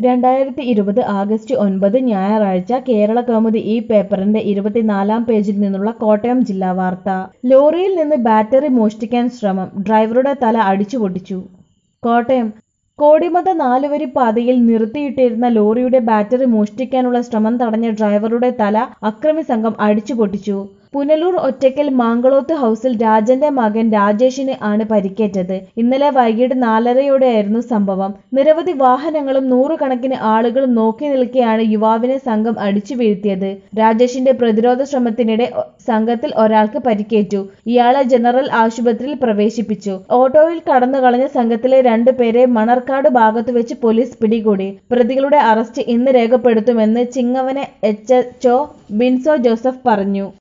രണ്ടായിരത്തി ഇരുപത് ആഗസ്റ്റ് ഒൻപത് ഞായറാഴ്ച കേരള കൗമുദി ഈ പേപ്പറിന്റെ ഇരുപത്തിനാലാം പേജിൽ നിന്നുള്ള കോട്ടയം ജില്ലാ വാർത്ത ലോറിയിൽ നിന്ന് ബാറ്ററി മോഷ്ടിക്കാൻ ശ്രമം ഡ്രൈവറുടെ തല അടിച്ചു പൊട്ടിച്ചു കോട്ടയം കോടിമത നാലുവരി പാതയിൽ നിർത്തിയിട്ടിരുന്ന ലോറിയുടെ ബാറ്ററി മോഷ്ടിക്കാനുള്ള ശ്രമം തടഞ്ഞ ഡ്രൈവറുടെ തല അക്രമി സംഘം അടിച്ചു പൊട്ടിച്ചു പുനലൂർ ഒറ്റയ്ക്കൽ മാങ്കളോത്ത് ഹൗസിൽ രാജന്റെ മകൻ രാജേഷിന് ആണ് പരിക്കേറ്റത് ഇന്നലെ വൈകിട്ട് നാലരയോടെയായിരുന്നു സംഭവം നിരവധി വാഹനങ്ങളും നൂറുകണക്കിന് ആളുകളും നോക്കി നിൽക്കെയാണ് യുവാവിനെ സംഘം അടിച്ചു വീഴ്ത്തിയത് രാജേഷിന്റെ പ്രതിരോധ ശ്രമത്തിനിടെ ഒ- സംഘത്തിൽ ഒരാൾക്ക് പരിക്കേറ്റു ഇയാളെ ജനറൽ ആശുപത്രിയിൽ പ്രവേശിപ്പിച്ചു ഓട്ടോയിൽ കടന്നു കളഞ്ഞ സംഘത്തിലെ രണ്ടുപേരെ മണർക്കാട് ഭാഗത്ത് വെച്ച് പോലീസ് പിടികൂടി പ്രതികളുടെ അറസ്റ്റ് ഇന്ന് രേഖപ്പെടുത്തുമെന്ന് Chingavanam H H Binso Joseph പറഞ്ഞു